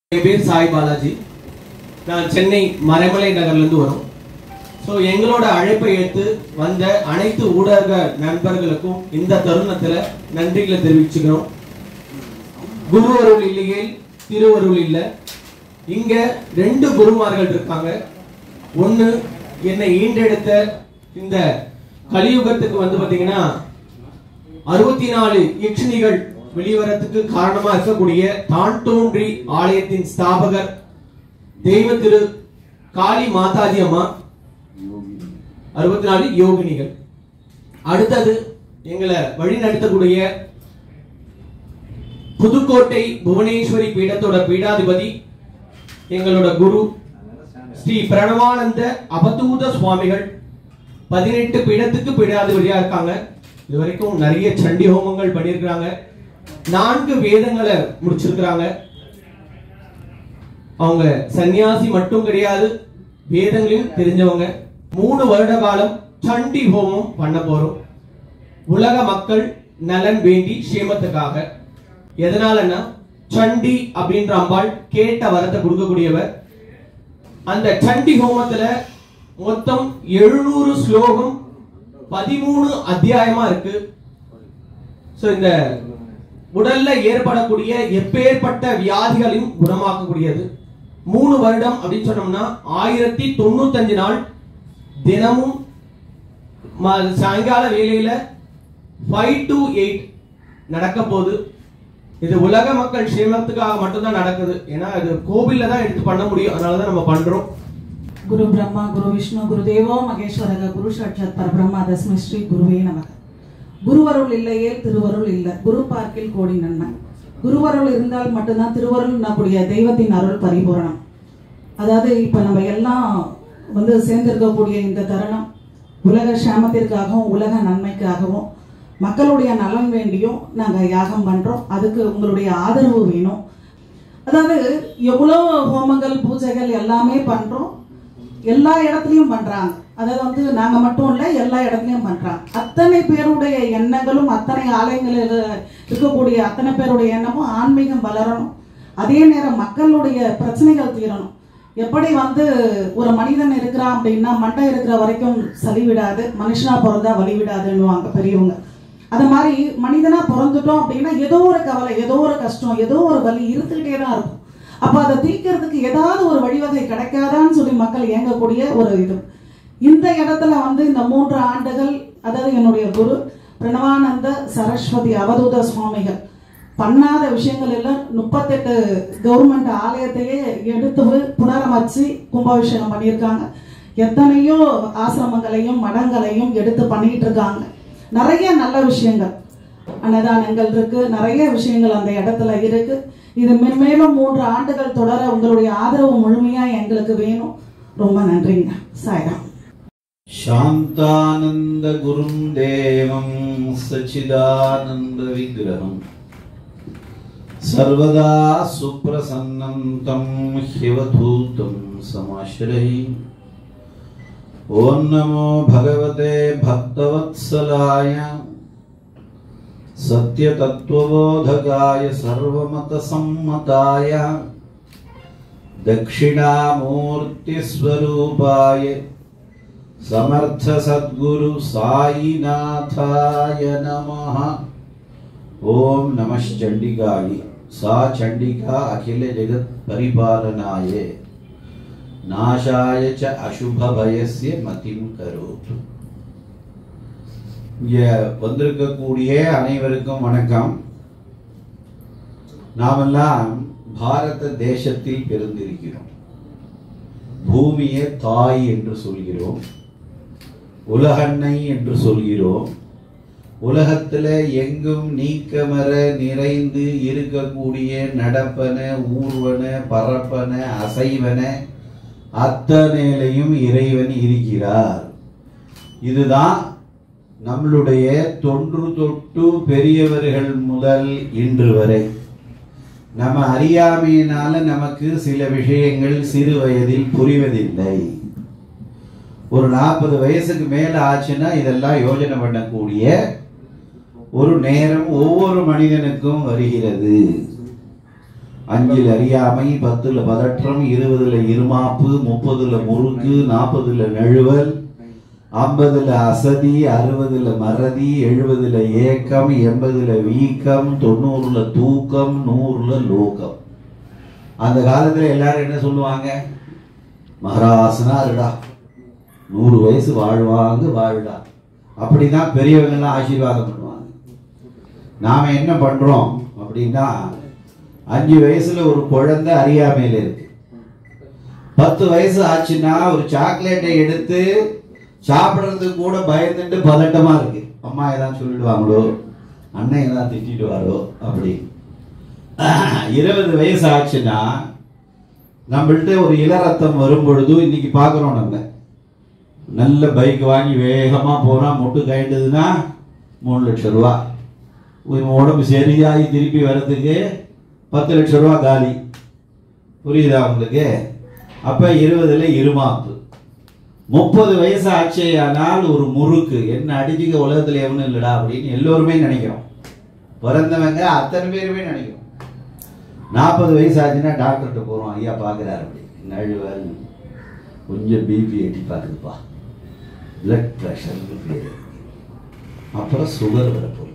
என் பேர் சாய் பாலாஜி நான் சென்னை மறைமலை நகர்லேருந்து வரோம் ஸோ எங்களோட அழைப்பை ஏற்று வந்த அனைத்து ஊடக நண்பர்களுக்கும் இந்த தருணத்தில் நன்றிகளை தெரிவிச்சுக்கிறோம் குரு அருள் இல்லையே திருவருள் இல்லை இங்க ரெண்டு குருமார்கள் இருக்காங்க ஒண்ணு என்னை ஈண்டெடுத்த இந்த கலியுகத்துக்கு வந்து பாத்தீங்கன்னா அறுபத்தி நாலு யக்ஷினிகள் வெளிவரத்துக்கு காரணமா இருக்கக்கூடிய தான் தோன்றி ஆலயத்தின் ஸ்தாபகர் தெய்வ திரு காளி மாதாஜி அம்மா அறுபத்தி நாலு யோகினிகள் அடுத்தது எங்களை வழி நடத்தக்கூடிய புதுக்கோட்டை புவனேஸ்வரி பீடத்தோட பீடாதிபதி எங்களோட குரு ஸ்ரீ பிரணவானந்த அவதூத சுவாமிகள் பதினெட்டு பீடத்துக்கு பீடாதிபதியா இருக்காங்க இது வரைக்கும் நிறைய சண்டி ஹோமங்கள் பண்ணியிருக்கிறாங்க நான்கு வேதங்களை முடிச்சிருக்கிறாங்க அவங்க சன்னியாசி மட்டும் கிடையாது வேதங்களையும் தெரிஞ்சவங்க மூணு வருட காலம் சண்டி ஹோமம் பண்ண போறோம் உலக மக்கள் நலன் வேண்டி சேமத்துக்காக எதனாலன்னா சண்டி அப்படின்ற அம்பாள் கேட்ட வரத்தை கொடுக்கக்கூடியவர் அந்த சண்டி ஹோமத்துல மொத்தம் எழுநூறு ஸ்லோகம் பதிமூணு அத்தியாயமா இருக்கு சோ இந்த உடல்ல ஏற்படக்கூடிய எப்பேற்பட்ட வியாதிகளையும் குணமாக்கக்கூடியது மூணு வருடம் அப்படின்னு சொன்னோம்னா ஆயிரத்தி தொண்ணூத்தஞ்சு நாள் தினமும் ம- சாயங்கால வேளையில ஃபைவ் டு எயிட் நடக்க போகுது இது உலக மக்கள் சேமத்துக்காக மட்டும்தான் நடக்குது ஏன்னா இது கோவில்ல தான் எடுத்து பண்ண முடியும் அதனால தான் நம்ம பண்றோம் ಗುರು ಬ್ರಹ್ಮ ಗುರು ವಿಷ್ಣು ಗುರುದೇವೋ மகேஸ்வரக குரு சாட்சாத் பரபிரம்மா தஸ்மை ஸ்ரீ குருவே நமக குருவருள் இல்லையே திருவருள் இல்லை குரு பார்க்கில் கோடி நன்மை குருவருள் இருந்தால் மட்டும்தான் திருவருள் நம்முடைய தெய்வத்தின் அருள் பரிபூரணம் அதாவது இப்ப நம்ம எல்லாம் வந்து சேர்ந்திருக்கக்கூடிய இந்த தருணம் உலக சாமத்திற்காகவும் உலக நன்மைக்காகவும் மக்களுடைய நலன் வேண்டியும் நாங்க யாகம் பண்றோம் அதுக்கு உங்களுடைய ஆதரவு வேணும் அதாவது எவ்வளோ ஹோமங்கள் பூஜைகள் எல்லாமே பண்றோம் எல்லா இடத்துலயும் பண்றாங்க அதாவது வந்து நாங்க மட்டும் இல்ல எல்லா இடத்துலயும் பண்றாங்க அத்தனை பேருடைய எண்ணங்களும் அத்தனை ஆலயங்களில் இருக்கக்கூடிய அத்தனை பேருடைய எண்ணமும் ஆன்மீகம் வளரணும் அதே நேரம் மக்களுடைய பிரச்சனைகள் தீரணும் எப்படி வந்து ஒரு மனிதன் இருக்கிறான் அப்படின்னா மண்டை இருக்கிற வரைக்கும் சளி விடாது மனுஷனா பிறந்தா வழி விடாதுன்னுவாங்க பெரியவங்க அது மாதிரி மனிதனா பிறந்துட்டோம் அப்படின்னா ஏதோ ஒரு கவலை ஏதோ ஒரு கஷ்டம் ஏதோ ஒரு வலி இருந்துகிட்டே தான் இருக்கும் அப்ப அதை தீர்க்கறதுக்கு ஏதாவது ஒரு வழிவகை கிடைக்காதான்னு சொல்லி மக்கள் இயங்கக்கூடிய ஒரு இது இந்த இடத்துல வந்து இந்த மூன்று ஆண்டுகள் அதாவது என்னுடைய குரு பிரணவானந்த சரஸ்வதி அவதூத சுவாமிகள் பண்ணாத விஷயங்கள் எல்லாம் முப்பத்தெட்டு கவர்மெண்ட் ஆலயத்தையே எடுத்து புனரமைச்சு கும்பாபிஷேகம் பண்ணியிருக்காங்க எத்தனையோ ஆசிரமங்களையும் மடங்களையும் எடுத்து பண்ணிட்டு இருக்காங்க நிறைய நல்ல விஷயங்கள் அன்னதானங்கள் இருக்கு நிறைய விஷயங்கள் அந்த இடத்துல இருக்கு இது மென்மேலும் மூன்று ஆண்டுகள் தொடர உங்களுடைய ஆதரவு முழுமையா எங்களுக்கு வேணும் ரொம்ப நன்றிங்க சாய்ராம் शान्तानन्दगुरुं देवं सच्चिदानन्दविग्रहम् सर्वदा सुप्रसन्नं तं ह्यवधूतं समाश्रये ॐ नमो भगवते भक्तवत्सलाय सत्यतत्त्वबोधकाय सर्वमतसम्मताय दक्षिणामूर्तिस्वरूपाय समर्थ सद्गुरु साईनाथाय नमः ओम नमः चंडिकाय सा चंडिका अखिल जगत परिपालनाय नाशाय च अशुभ भयस्य மதிம் கரோத்து இங்க வந்திருக்கக்கூடிய அனைவருக்கும் வணக்கம் நாமெல்லாம் பாரத தேசத்தில் பிறந்திருக்கிறோம் பூமியை தாய் என்று சொல்கிறோம் உலகன்னை என்று சொல்கிறோம் உலகத்துல எங்கும் நீக்கமர நிறைந்து இருக்கக்கூடிய நடப்பன ஊர்வன பரப்பன அசைவன அத்தனையிலையும் இறைவன் இருக்கிறார் இதுதான் நம்மளுடைய தொன்று தொட்டு பெரியவர்கள் முதல் இன்று வரை நம்ம அறியாமையினால நமக்கு சில விஷயங்கள் சிறு வயதில் புரிவதில்லை ஒரு நாற்பது வயசுக்கு மேல ஆச்சுன்னா இதெல்லாம் யோஜனை பண்ணக்கூடிய ஒரு நேரம் ஒவ்வொரு மனிதனுக்கும் வருகிறது அஞ்சில் அறியாமை பத்துல பதற்றம் இருபதுல இருமாப்பு முப்பதுல முறுக்கு நாற்பதுல நழுவல் ஐம்பதுல அசதி அறுபதுல மறதி எழுபதுல ஏக்கம் எண்பதுல வீக்கம் தொண்ணூறுல தூக்கம் நூறுல லோகம் அந்த காலத்துல எல்லாரும் என்ன சொல்லுவாங்க மகராசனா இருடா நூறு வயசு வாழ்வாங்க வாழ்டா அப்படிதான் பெரியவங்க எல்லாம் ஆசீர்வாதம் பண்ணுவாங்க நாம என்ன பண்றோம் அப்படின்னா அஞ்சு வயசுல ஒரு குழந்தை அறியாமையில இருக்கு பத்து வயசு ஆச்சுன்னா ஒரு சாக்லேட்டை எடுத்து சாப்பிடுறதுக்கு கூட பயந்துட்டு பதட்டமா இருக்கு அம்மா ஏதாவது சொல்லிடுவாங்களோ அண்ணன் ஏதாவது திட்டிடுவாரோ அப்படி இருபது வயசு ஆச்சுன்னா நம்மள்ட்ட ஒரு இளரத்தம் வரும் பொழுது இன்னைக்கு பார்க்குறோம் நம்ம நல்ல பைக் வாங்கி வேகமா போனா மொட்டு கழிண்டதுன்னா மூணு லட்சம் ரூபா இவன் உடம்பு சரியாகி திருப்பி வர்றதுக்கு பத்து லட்சம் ரூபா காலி புரியுதா உங்களுக்கு அப்ப இருபதுல இருமாப்பு முப்பது வயசு ஆச்சேயானால் ஒரு முறுக்கு என்ன அடிச்சுக்க உலகத்துல எவனும் இல்லடா அப்படின்னு எல்லோருமே நினைக்கிறோம் பிறந்தவங்க அத்தனை பேருமே நினைக்கிறோம் நாற்பது வயசு ஆச்சுன்னா டாக்டர்கிட்ட போறோம் ஐயா பார்க்குறாரு அப்படி நழுவல் கொஞ்சம் பிபி எட்டி பார்த்துக்குப்பா பிளட் ப்ரெஷர்னு பேர் அப்புறம் சுகர் வரப்போகுது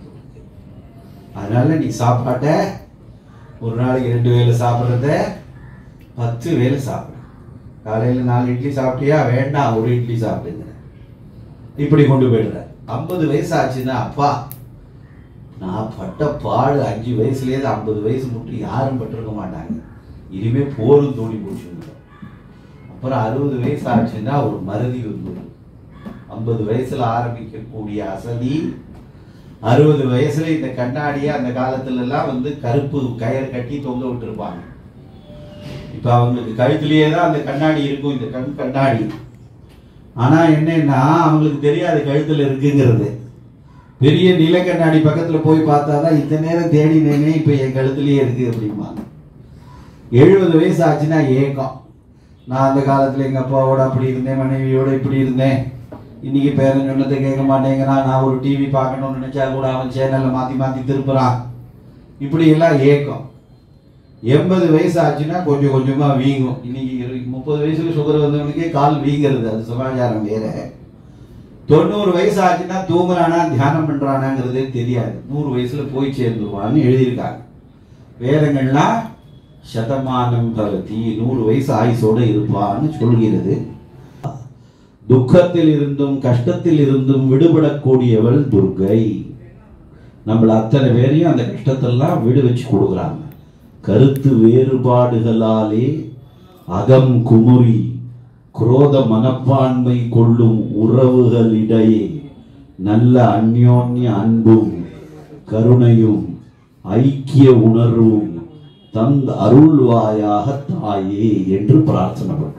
அதனால நீ சாப்பாட்டை ஒரு நாளைக்கு ரெண்டு வேளை சாப்பிட்றத பத்து வேளை சாப்பிடு காலையில் நாலு இட்லி சாப்பிட்டியா வேண்டாம் ஒரு இட்லி சாப்பிடுங்க இப்படி கொண்டு போயிடுற ஐம்பது வயசு ஆச்சுன்னா அப்பா நான் பட்ட பாடு அஞ்சு வயசுலேயே ஐம்பது வயசு மட்டும் யாரும் பட்டிருக்க மாட்டாங்க இனிமே போரும் தோணி போச்சு அப்புறம் அறுபது வயசு ஆச்சுன்னா ஒரு மறதி வந்துடும் ஐம்பது வயசுல ஆரம்பிக்கக்கூடிய அசதி அறுபது வயசுல இந்த கண்ணாடியை அந்த காலத்துல எல்லாம் வந்து கருப்பு கயிறு கட்டி தொங்க விட்டுருப்பாங்க இப்ப அவங்களுக்கு கழுத்துலயே தான் அந்த கண்ணாடி இருக்கும் இந்த கண் கண்ணாடி ஆனா என்னன்னா அவங்களுக்கு தெரியாது கழுத்துல இருக்குங்கிறது பெரிய நில கண்ணாடி பக்கத்துல போய் பார்த்தாதான் இத்தனை நேரம் தேடினேனே இப்ப என் கழுத்துலயே இருக்கு அப்படிம்பாங்க எழுபது வயசு ஆச்சுன்னா ஏக்கம் நான் அந்த காலத்துல எங்க அப்பாவோட அப்படி இருந்தேன் மனைவியோட இப்படி இருந்தேன் இன்னைக்கு பேரன் சொன்னதை கேட்க மாட்டேங்கிறான் நான் ஒரு டிவி பார்க்கணும்னு நினைச்சா கூட அவன் சேனல்ல மாத்தி மாத்தி திருப்புறான் இப்படி எல்லாம் ஏக்கம் எண்பது வயசு ஆச்சுன்னா கொஞ்சம் கொஞ்சமா வீங்கும் இன்னைக்கு இரு- முப்பது வயசுல சுகர் வந்தவனுக்கே கால் வீங்கிறது அது சமாச்சாரம் வேற தொண்ணூறு வயசு ஆச்சுன்னா தூங்குறானா தியானம் பண்றானாங்கிறதே தெரியாது நூறு வயசுல போய் சேர்ந்துருவான்னு எழுதியிருக்காங்க வேதங்கள்லாம் சதமானம் பவதி நூறு வயசு ஆயுசோட இருப்பான்னு சொல்கிறது துக்கத்தில் இருந்தும் கஷ்டத்தில் இருந்தும் விடுபடக்கூடியவள் துர்கை நம்மள அத்தனை பேரையும் அந்த கஷ்டத்தெல்லாம் விடு வச்சு கொடுக்குறாங்க கருத்து வேறுபாடுகளாலே அகம் குமுறி குரோத மனப்பான்மை கொள்ளும் உறவுகளிடையே நல்ல அந்யோன்ய அன்பும் கருணையும் ஐக்கிய உணர்வும் தந்த அருள்வாயாக தாயே என்று பிரார்த்தனை பண்றோம்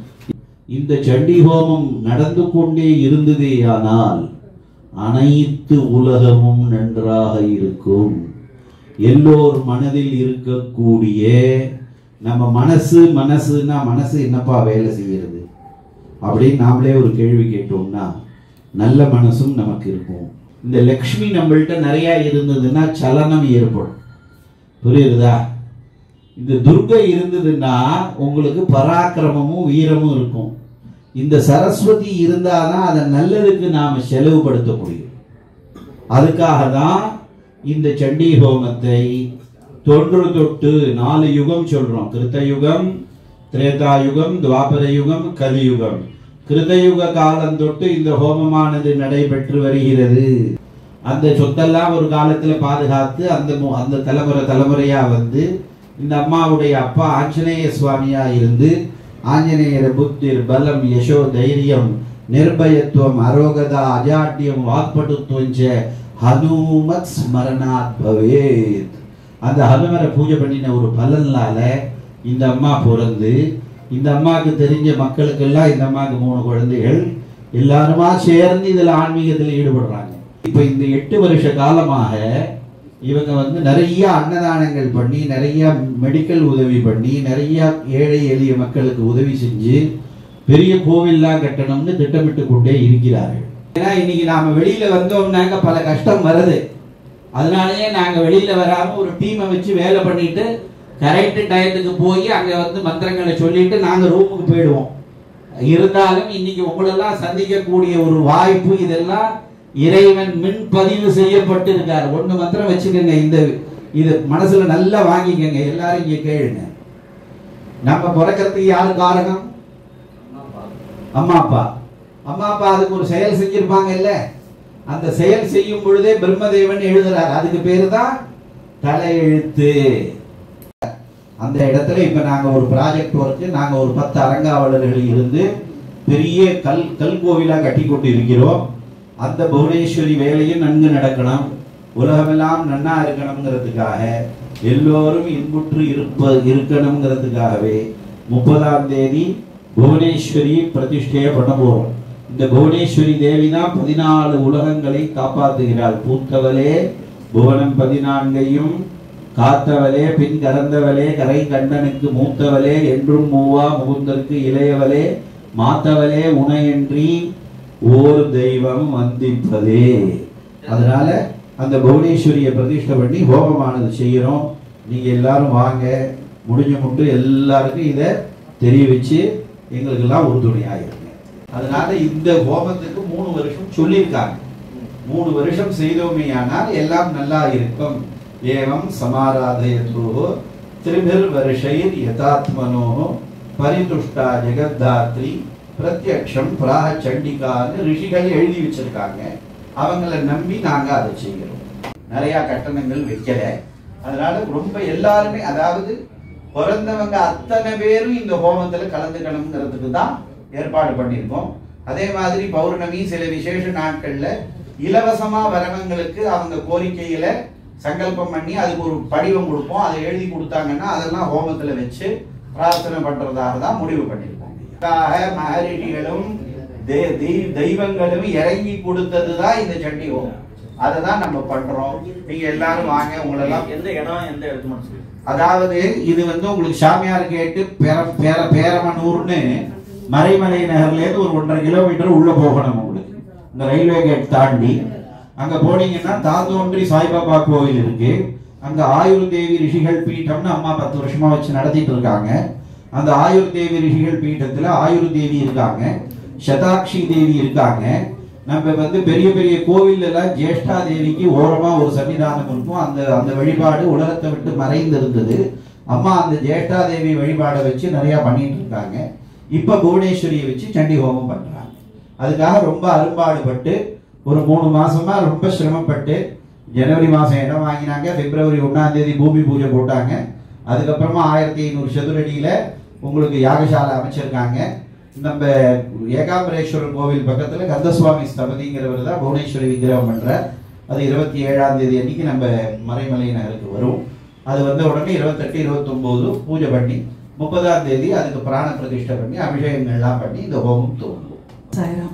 இந்த சண்டி ஹோமம் நடந்து கொண்டே இருந்ததேயானால் அனைத்து உலகமும் நன்றாக இருக்கும் எல்லோர் மனதில் இருக்கக்கூடிய நம்ம மனசு மனசுன்னா மனசு என்னப்பா வேலை செய்யறது அப்படின்னு நாமளே ஒரு கேள்வி கேட்டோம்னா நல்ல மனசும் நமக்கு இருக்கும் இந்த லக்ஷ்மி நம்மள்ட்ட நிறைய இருந்ததுன்னா சலனம் ஏற்படும் புரியுதா இந்த துர்கை இருந்ததுன்னா உங்களுக்கு பராக்கிரமமும் வீரமும் இருக்கும் இந்த சரஸ்வதி இருந்தாதான் அதை நல்லதுக்கு நாம செலவுபடுத்த முடியும் அதுக்காக தான் இந்த சண்டி ஹோமத்தை தொன்று தொட்டு நாலு யுகம் சொல்றோம் கிருத்த யுகம் திரேதா யுகம் துவாபர யுகம் கலியுகம் கிருதயுக காலம் தொட்டு இந்த ஹோமமானது நடைபெற்று வருகிறது அந்த சொத்தெல்லாம் ஒரு காலத்துல பாதுகாத்து அந்த மு- அந்த தலைமுறை தலைமுறையா வந்து இந்த அம்மாவுடைய அப்பா ஆஞ்சநேய சுவாமியா இருந்து ஆஞ்சநேயர புத்திர் பலம் யசோ தைரியம் நிர்பயத்துவம் அரோகதா அஜாட்டியம் வாக்பட்டுத்துவம் ச ஹனுமத் ஸ்மரணாத் பவேத் அந்த ஹனுமரை பூஜை பண்ணின ஒரு பலனால இந்த அம்மா பிறந்து இந்த அம்மாவுக்கு தெரிஞ்ச மக்களுக்கெல்லாம் இந்த அம்மாவுக்கு மூணு குழந்தைகள் எல்லாருமா சேர்ந்து இதுல ஆன்மீகத்தில் ஈடுபடுறாங்க இப்ப இந்த எட்டு வருஷ காலமாக இவங்க வந்து நிறைய அன்னதானங்கள் பண்ணி நிறைய மெடிக்கல் உதவி பண்ணி நிறைய ஏழை எளிய மக்களுக்கு உதவி செஞ்சு பெரிய கோவில்லாம் கட்டணும்னு திட்டமிட்டு கொண்டே இருக்கிறார்கள் ஏன்னா இன்னைக்கு நாம வெளியில வந்தோம்னாக்க பல கஷ்டம் வருது அதனாலயே நாங்க வெளியில வராம ஒரு டீமை வச்சு வேலை பண்ணிட்டு கரெக்ட் டயத்துக்கு போய் அங்க வந்து மந்திரங்களை சொல்லிட்டு நாங்க ரூமுக்கு போயிடுவோம் இருந்தாலும் இன்னைக்கு உங்களெல்லாம் சந்திக்கக்கூடிய ஒரு வாய்ப்பு இதெல்லாம் இறைவன் மின் பதிவு செய்யப்பட்டு இருக்கார் ஒண்ணு மந்திரம் வச்சுக்கோங்க இந்த இது மனசுல நல்லா வாங்கிக்கங்க எல்லாரும் இங்க கேளுங்க நம்ம பிறக்கிறதுக்கு யாரு காரணம் அம்மா அப்பா அம்மா அப்பா அதுக்கு ஒரு செயல் செஞ்சிருப்பாங்க இல்ல அந்த செயல் செய்யும் பொழுதே பிரம்மதேவன் எழுதுறாரு அதுக்கு பேரு தான் தலையெழுத்து அந்த இடத்துல இப்ப நாங்க ஒரு ப்ராஜெக்ட் ஒர்க்கு நாங்க ஒரு பத்து அரங்காவலர்கள் இருந்து பெரிய கல் கல் கோவிலா கட்டி கொண்டு இருக்கிறோம் அந்த புவனேஸ்வரி வேலையும் நன்கு நடக்கணும் உலகமெல்லாம் நன்னா இருக்கணுங்கிறதுக்காக எல்லோரும் இன்புற்று இருப்ப இருக்கணுங்கிறதுக்காகவே முப்பதாம் தேதி புவனேஸ்வரி பிரதிஷ்டையை பண்ண போறோம் இந்த புவனேஸ்வரி தேவி தான் பதினாலு உலகங்களை காப்பாற்றுகிறாள் பூத்தவளே புவனம் பதினான்கையும் காத்தவளே பின் கறந்தவளே கரை கண்டனுக்கு மூத்தவளே என்றும் மூவா முகுந்தற்கு இளையவளே மாத்தவளே உனையன்றி ஓர் தெய்வம் வந்திப்பதே அதனால அந்த புவனேஸ்வரியை பிரதிஷ்டை பண்ணி ஹோமமானது செய்கிறோம் நீங்க எல்லாரும் வாங்க முடிஞ்ச மட்டும் எல்லாருக்கும் இதை தெரிவிச்சு எங்களுக்கெல்லாம் உறுதுணையாக இருங்க அதனால இந்த ஹோமத்துக்கு மூணு வருஷம் சொல்லியிருக்காங்க மூணு வருஷம் செய்தோமேயானால் எல்லாம் நல்லா இருக்கும் ஏவம் சமாராதயத்து திரிபிர் வருஷைர் யதாத்மனோ பரிதுஷ்டா ஜெகத்தாத்ரி பிரத்யக்ஷம் பிராக சண்டிகான்னு ரிஷிகள் எழுதி வச்சிருக்காங்க அவங்கள நம்பி நாங்க அதை செய்கிறோம் நிறைய கட்டணங்கள் வைக்கல அதனால ரொம்ப எல்லாருமே அதாவது பிறந்தவங்க அத்தனை பேரும் இந்த ஹோமத்துல கலந்துக்கணுங்கிறதுக்கு தான் ஏற்பாடு பண்ணியிருக்கோம் அதே மாதிரி பௌர்ணமி சில விசேஷ நாட்கள்ல இலவசமா வரவங்களுக்கு அவங்க கோரிக்கையில சங்கல்பம் பண்ணி அதுக்கு ஒரு படிவம் கொடுப்போம் அதை எழுதி கொடுத்தாங்கன்னா அதெல்லாம் ஹோமத்துல வச்சு பிரார்த்தனை பண்றதாக தான் முடிவு பண்ணியிருக்கோம் இதுக்காக மகரிஷிகளும் தே- தெய்- தெய்வங்களும் இறங்கி கொடுத்தது தான் இந்த சண்டி ஹோமம் அதை தான் நம்ம பண்றோம் நீங்க எல்லாரும் வாங்க உங்களெல்லாம் எந்த இடம் எந்த இடத்து மனசு அதாவது இது வந்து உங்களுக்கு சாமியார் கேட்டு பேர பேர பேரமனூர்னு மறைமலை நகர்ல இருந்து ஒரு ஒன்றரை கிலோமீட்டர் உள்ள போகணும் உங்களுக்கு இந்த ரயில்வே கேட் தாண்டி அங்க போனீங்கன்னா தாந்தோன்றி சாய்பாபா கோவில் இருக்கு அங்க ஆயுர் தேவி ரிஷிகள் பீட்டம்னு அம்மா பத்து வருஷமா வச்சு நடத்திட்டு இருக்காங்க அந்த ஆயுர் தேவி ரிஷிகள் பீட்டத்துல ஆயுர் தேவி இருக்காங்க சதாக்ஷி தேவி இருக்காங்க நம்ம வந்து பெரிய பெரிய கோவில் எல்லாம் ஜேஷ்டா தேவிக்கு ஓரமா ஒரு சன்னிதானம் இருக்கும் அந்த அந்த வழிபாடு உலகத்தை விட்டு மறைந்து இருந்தது அம்மா அந்த ஜேஷ்டா தேவி வழிபாடை வச்சு நிறைய பண்ணிட்டு இருக்காங்க இப்ப புவனேஸ்வரியை வச்சு சண்டி ஹோமம் பண்றாங்க அதுக்காக ரொம்ப அரும்பாடுபட்டு ஒரு மூணு மாசமா ரொம்ப சிரமப்பட்டு ஜனவரி மாசம் இடம் வாங்கினாங்க பிப்ரவரி ஒண்ணாம் தேதி பூமி பூஜை போட்டாங்க அதுக்கப்புறமா ஆயிரத்தி ஐநூறு சதுரடியில உங்களுக்கு யாகசாலை அமைச்சிருக்காங்க நம்ம ஏகாம்பரேஸ்வரர் கோவில் பக்கத்துல கந்தசுவாமி ஸ்தபதிங்கிறவர் தான் புவனேஸ்வரி விக்கிரகம் பண்றார் அது இருபத்தி ஏழாம் தேதி அன்னைக்கு நம்ம மறைமலை நகருக்கு வரும் அது வந்த உடனே இருபத்தெட்டு இருபத்தொம்போது பூஜை பண்ணி முப்பதாம் தேதி அதுக்கு பிராண பிரதிஷ்டை பண்ணி அபிஷேகங்கள்லாம் பண்ணி இந்த ஹோமம் துவங்குவோம் சாய்ராம்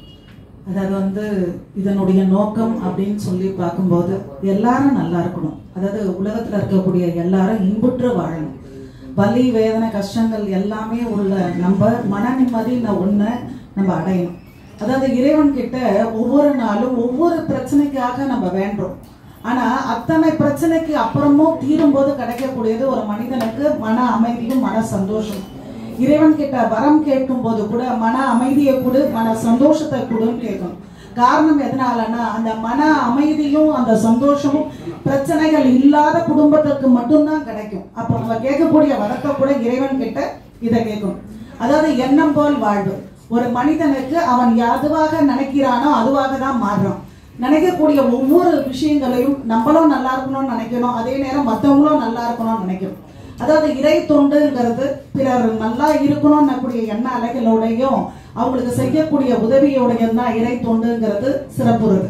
அதாவது வந்து இதனுடைய நோக்கம் அப்படின்னு சொல்லி பார்க்கும்போது எல்லாரும் நல்லா இருக்கணும் அதாவது உலகத்துல இருக்கக்கூடிய எல்லாரும் இன்புற்று வாழணும் வலி வேதனை கஷ்டங்கள் எல்லாமே உள்ள நம்ம மன நிம்மதின ஒண்ணு நம்ம அடையணும் அதாவது இறைவன் கிட்ட ஒவ்வொரு நாளும் ஒவ்வொரு பிரச்சனைக்காக நம்ம வேண்டுறோம் ஆனா அத்தனை பிரச்சனைக்கு அப்புறமும் தீரும் போது கிடைக்கக்கூடியது ஒரு மனிதனுக்கு மன அமைதியும் மன சந்தோஷம் இறைவன் கிட்ட வரம் கேட்கும் போது கூட மன அமைதியை கொடு மன சந்தோஷத்தை கொடுன்னு கேட்கணும் காரணம் எதனாலன்னா அந்த மன அமைதியும் அந்த சந்தோஷமும் பிரச்சனைகள் இல்லாத குடும்பத்துக்கு மட்டும்தான் கிடைக்கும் அப்போ நம்ம கேட்கக்கூடிய வரத்தை கூட இறைவன் கிட்ட இதை கேட்கணும் அதாவது எண்ணம் போல் வாழ்வு ஒரு மனிதனுக்கு அவன் எதுவாக நினைக்கிறானோ அதுவாக தான் மாறுறான் நினைக்கக்கூடிய ஒவ்வொரு விஷயங்களையும் நம்மளும் நல்லா இருக்கணும்னு நினைக்கணும் அதே நேரம் மற்றவங்களும் நல்லா இருக்கணும்னு நினைக்கணும் அதாவது இறை தொண்டுங்கிறது பிறர் நல்லா இருக்கணும்னு எண்ண அலைகளோடையும் அவங்களுக்கு செய்யக்கூடிய உதவியோடையும் தான் இறை தொண்டுங்கிறது சிறப்புறது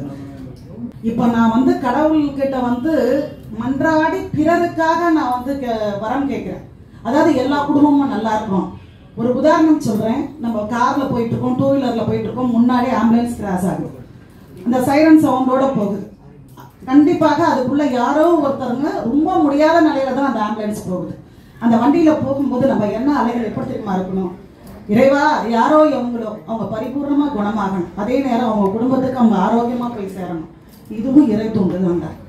இப்ப நான் வந்து கடவுள்கிட்ட வந்து மன்றாடி பிறருக்காக நான் வந்து கே- வரம் கேட்கிறேன் அதாவது எல்லா குடும்பமும் நல்லா இருக்கணும் ஒரு உதாரணம் சொல்றேன் நம்ம கார்ல போயிட்டு இருக்கோம் டூ வீலர்ல போயிட்டு இருக்கோம் முன்னாடி ஆம்புலன்ஸ் கிராஸ் ஆகுது அந்த சைரன் சவுண்டோட போகுது கண்டிப்பாக அதுக்குள்ள யாரோ ஒருத்தருங்க ரொம்ப முடியாத நிலையில தான் அந்த ஆம்புலன்ஸ் போகுது அந்த வண்டியில போகும்போது நம்ம என்ன அலைகள் எப்படி தெரியுமா இருக்கணும் இறைவா யாரோ இவங்களோ அவங்க பரிபூர்ணமா குணமாகணும் அதே நேரம் அவங்க குடும்பத்துக்கு அவங்க ஆரோக்கியமா போய் சேரணும் இதுவும் இறை தொண்டு